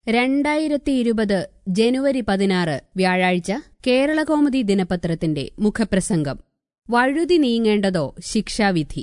രണ്ടായിരത്തി ഇരുപത് ജനുവരി പതിനാറ് വ്യാഴാഴ്ച കേരളകൗമുദി ദിനപത്രത്തിന്റെ മുഖപ്രസംഗം വഴുതി നീങ്ങേണ്ടതോ ശിക്ഷാവിധി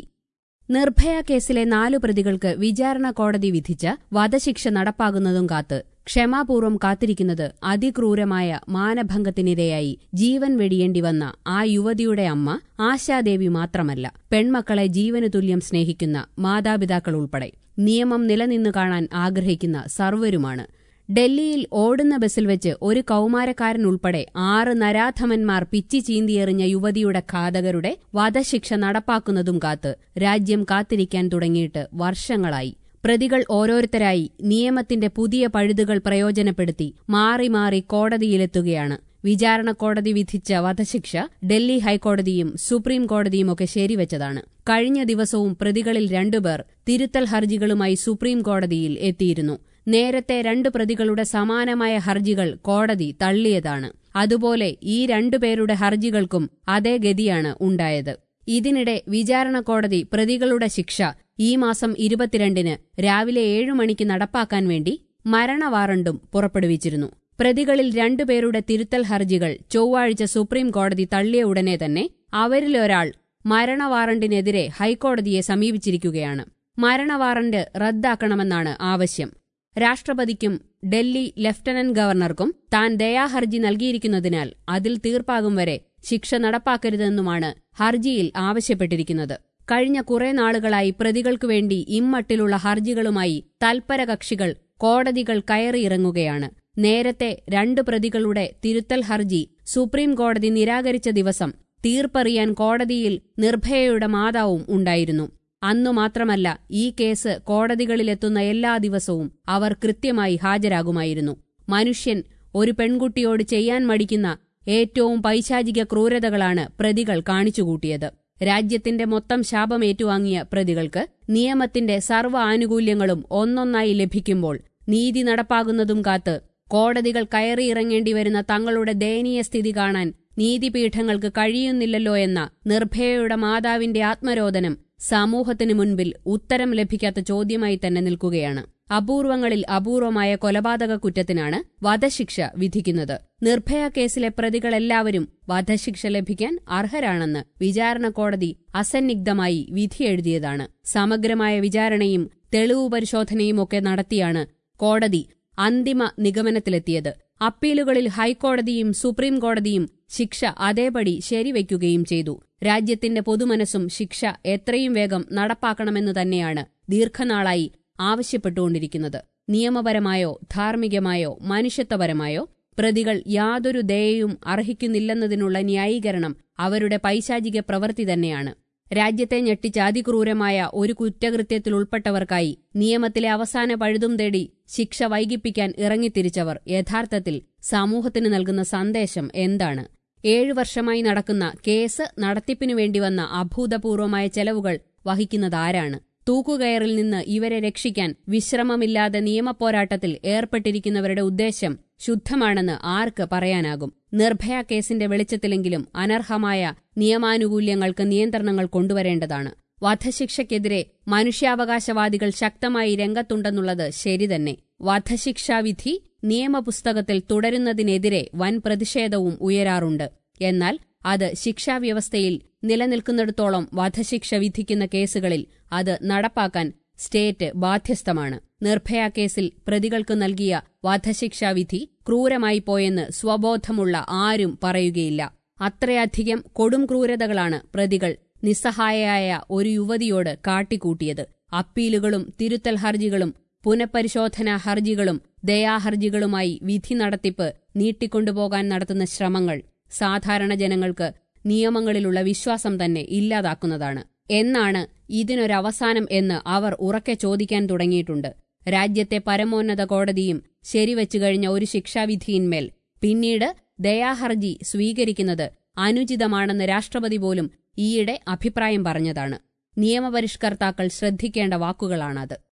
നിർഭയ കേസിലെ നാലു പ്രതികൾക്ക് വിചാരണ കോടതി വിധിച്ച വധശിക്ഷ നടപ്പാകുന്നതും കാത്ത് ക്ഷമാപൂർവം കാത്തിരിക്കുന്നത് അതിക്രൂരമായ മാനഭംഗത്തിനിരയായി ജീവൻ വെടിയേണ്ടി വന്ന ആ യുവതിയുടെ അമ്മ ആശാദേവി മാത്രമല്ല പെൺമക്കളെ ജീവനു തുല്യം സ്നേഹിക്കുന്ന മാതാപിതാക്കൾ ഉൾപ്പെടെ നിയമം നിലനിന്നു കാണാൻ ആഗ്രഹിക്കുന്ന സർവരുമാണ് ഡൽഹിയിൽ ഓടുന്ന ബസ്സിൽ വെച്ച് ഒരു കൌമാരക്കാരൻ ഉൾപ്പെടെ ആറ് നരാധമന്മാർ പിച്ചി ചീന്തിയെറിഞ്ഞ യുവതിയുടെ ഘാതകരുടെ വധശിക്ഷ നടപ്പാക്കുന്നതും കാത്ത് രാജ്യം കാത്തിരിക്കാൻ തുടങ്ങിയിട്ട് വർഷങ്ങളായി പ്രതികൾ ഓരോരുത്തരായി നിയമത്തിന്റെ പുതിയ പഴുതുകൾ പ്രയോജനപ്പെടുത്തി മാറി മാറി കോടതിയിലെത്തുകയാണ് വിചാരണ കോടതി വിധിച്ച വധശിക്ഷ ഡൽഹി ഹൈക്കോടതിയും സുപ്രീം കോടതിയുമൊക്കെ ശരിവച്ചതാണ് കഴിഞ്ഞ ദിവസവും പ്രതികളിൽ രണ്ടുപേർ തിരുത്തൽ ഹർജികളുമായി സുപ്രീം കോടതിയിൽ എത്തിയിരുന്നു നേരത്തെ രണ്ട് പ്രതികളുടെ സമാനമായ ഹർജികൾ കോടതി തള്ളിയതാണ് അതുപോലെ ഈ രണ്ടുപേരുടെ ഹർജികൾക്കും അതേ ഗതിയാണ് ഉണ്ടായത് ഇതിനിടെ വിചാരണ കോടതി പ്രതികളുടെ ശിക്ഷ ഈ മാസം ഇരുപത്തിരണ്ടിന് രാവിലെ ഏഴു മണിക്ക് നടപ്പാക്കാൻ വേണ്ടി മരണവാറണ്ടും പുറപ്പെടുവിച്ചിരുന്നു പ്രതികളിൽ രണ്ടുപേരുടെ തിരുത്തൽ ഹർജികൾ ചൊവ്വാഴ്ച സുപ്രീം കോടതി തള്ളിയ ഉടനെ തന്നെ അവരിലൊരാൾ മരണവാറണ്ടിനെതിരെ ഹൈക്കോടതിയെ സമീപിച്ചിരിക്കുകയാണ് മരണവാറണ്ട് റദ്ദാക്കണമെന്നാണ് ആവശ്യം രാഷ്ട്രപതിക്കും ഡൽഹി ലഫ്റ്റനന്റ് ഗവർണർക്കും താൻ ദയാഹർജി നൽകിയിരിക്കുന്നതിനാൽ അതിൽ തീർപ്പാകും വരെ ശിക്ഷ നടപ്പാക്കരുതെന്നുമാണ് ഹർജിയിൽ ആവശ്യപ്പെട്ടിരിക്കുന്നത് കഴിഞ്ഞ കുറെ നാളുകളായി പ്രതികൾക്കു വേണ്ടി ഇമ്മട്ടിലുള്ള ഹർജികളുമായി തൽപര കക്ഷികൾ കോടതികൾ കയറിയിറങ്ങുകയാണ് നേരത്തെ രണ്ട് പ്രതികളുടെ തിരുത്തൽ ഹർജി സുപ്രീം കോടതി നിരാകരിച്ച ദിവസം തീർപ്പറിയാൻ കോടതിയിൽ നിർഭയയുടെ മാതാവും ഉണ്ടായിരുന്നു അന്നു മാത്രമല്ല ഈ കേസ് കോടതികളിലെത്തുന്ന എല്ലാ ദിവസവും അവർ കൃത്യമായി ഹാജരാകുമായിരുന്നു മനുഷ്യൻ ഒരു പെൺകുട്ടിയോട് ചെയ്യാൻ മടിക്കുന്ന ഏറ്റവും പൈശാചിക ക്രൂരതകളാണ് പ്രതികൾ കാണിച്ചുകൂട്ടിയത് രാജ്യത്തിന്റെ മൊത്തം ശാപം ഏറ്റുവാങ്ങിയ പ്രതികൾക്ക് നിയമത്തിന്റെ സർവ്വ ആനുകൂല്യങ്ങളും ഒന്നൊന്നായി ലഭിക്കുമ്പോൾ നീതി നടപ്പാകുന്നതും കാത്ത് കോടതികൾ കയറിയിറങ്ങേണ്ടി വരുന്ന തങ്ങളുടെ ദയനീയ സ്ഥിതി കാണാൻ നീതിപീഠങ്ങൾക്ക് കഴിയുന്നില്ലല്ലോ എന്ന നിർഭയയുടെ മാതാവിന്റെ ആത്മരോദനം സമൂഹത്തിനു മുൻപിൽ ഉത്തരം ലഭിക്കാത്ത ചോദ്യമായി തന്നെ നിൽക്കുകയാണ് അപൂർവങ്ങളിൽ അപൂർവമായ കൊലപാതക കുറ്റത്തിനാണ് വധശിക്ഷ വിധിക്കുന്നത് നിർഭയ കേസിലെ പ്രതികളെല്ലാവരും വധശിക്ഷ ലഭിക്കാൻ അർഹരാണെന്ന് വിചാരണ കോടതി അസന്നിഗ്ധമായി വിധിയെഴുതിയതാണ് സമഗ്രമായ വിചാരണയും തെളിവ് പരിശോധനയുമൊക്കെ നടത്തിയാണ് കോടതി അന്തിമ നിഗമനത്തിലെത്തിയത് അപ്പീലുകളിൽ ഹൈക്കോടതിയും സുപ്രീം കോടതിയും ശിക്ഷ അതേപടി ശരിവയ്ക്കുകയും ചെയ്തു രാജ്യത്തിന്റെ പൊതുമനസ്സും ശിക്ഷ എത്രയും വേഗം നടപ്പാക്കണമെന്ന് തന്നെയാണ് ദീർഘനാളായി ആവശ്യപ്പെട്ടുകൊണ്ടിരിക്കുന്നത് നിയമപരമായോ ധാർമ്മികമായോ മനുഷ്യത്വപരമായോ പ്രതികൾ യാതൊരു ദയയും അർഹിക്കുന്നില്ലെന്നതിനുള്ള ന്യായീകരണം അവരുടെ പൈശാചിക പ്രവൃത്തി തന്നെയാണ് രാജ്യത്തെ ഞെട്ടിച്ച അതിക്രൂരമായ ഒരു കുറ്റകൃത്യത്തിൽ ഉൾപ്പെട്ടവർക്കായി നിയമത്തിലെ അവസാന പഴുതും തേടി ശിക്ഷ വൈകിപ്പിക്കാൻ ഇറങ്ങിത്തിരിച്ചവർ യഥാർത്ഥത്തിൽ സമൂഹത്തിന് നൽകുന്ന സന്ദേശം എന്താണ് ഏഴു വർഷമായി നടക്കുന്ന കേസ് നടത്തിപ്പിനു വേണ്ടി വന്ന അഭൂതപൂർവമായ ചെലവുകൾ വഹിക്കുന്നതാരാണ് തൂക്കുകയറിൽ നിന്ന് ഇവരെ രക്ഷിക്കാൻ വിശ്രമമില്ലാതെ നിയമപോരാട്ടത്തിൽ ഏർപ്പെട്ടിരിക്കുന്നവരുടെ ഉദ്ദേശം ശുദ്ധമാണെന്ന് ആർക്ക് പറയാനാകും നിർഭയ കേസിന്റെ വെളിച്ചത്തിലെങ്കിലും അനർഹമായ നിയമാനുകൂല്യങ്ങൾക്ക് നിയന്ത്രണങ്ങൾ കൊണ്ടുവരേണ്ടതാണ് വധശിക്ഷയ്ക്കെതിരെ മനുഷ്യാവകാശവാദികൾ ശക്തമായി രംഗത്തുണ്ടെന്നുള്ളത് ശരിതന്നെ വധശിക്ഷാവിധി നിയമപുസ്തകത്തിൽ തുടരുന്നതിനെതിരെ വൻ പ്രതിഷേധവും ഉയരാറുണ്ട് എന്നാൽ അത് ശിക്ഷാവ്യവസ്ഥയിൽ നിലനിൽക്കുന്നിടത്തോളം വധശിക്ഷ വിധിക്കുന്ന കേസുകളിൽ അത് നടപ്പാക്കാൻ സ്റ്റേറ്റ് ബാധ്യസ്ഥമാണ് നിർഭയ കേസിൽ പ്രതികൾക്ക് നൽകിയ വധശിക്ഷാവിധി ക്രൂരമായി പോയെന്ന് സ്വബോധമുള്ള ആരും പറയുകയില്ല അത്രയധികം കൊടും ക്രൂരതകളാണ് പ്രതികൾ നിസ്സഹായയായ ഒരു യുവതിയോട് കാട്ടിക്കൂട്ടിയത് അപ്പീലുകളും തിരുത്തൽ ഹർജികളും പുനഃപരിശോധനാ ഹർജികളും ദയാഹർജികളുമായി വിധി നടത്തിപ്പ് നീട്ടിക്കൊണ്ടുപോകാൻ നടത്തുന്ന ശ്രമങ്ങൾ സാധാരണ ജനങ്ങൾക്ക് നിയമങ്ങളിലുള്ള വിശ്വാസം തന്നെ ഇല്ലാതാക്കുന്നതാണ് എന്നാണ് ഇതിനൊരവസാനം എന്ന് അവർ ഉറക്കെ ചോദിക്കാൻ തുടങ്ങിയിട്ടുണ്ട് രാജ്യത്തെ പരമോന്നത കോടതിയും ശരിവച്ചു കഴിഞ്ഞ ഒരു ശിക്ഷാവിധിയിന്മേൽ പിന്നീട് ദയാഹർജി സ്വീകരിക്കുന്നത് അനുചിതമാണെന്ന് രാഷ്ട്രപതി പോലും ഈയിടെ അഭിപ്രായം പറഞ്ഞതാണ് നിയമപരിഷ്കർത്താക്കൾ ശ്രദ്ധിക്കേണ്ട വാക്കുകളാണത്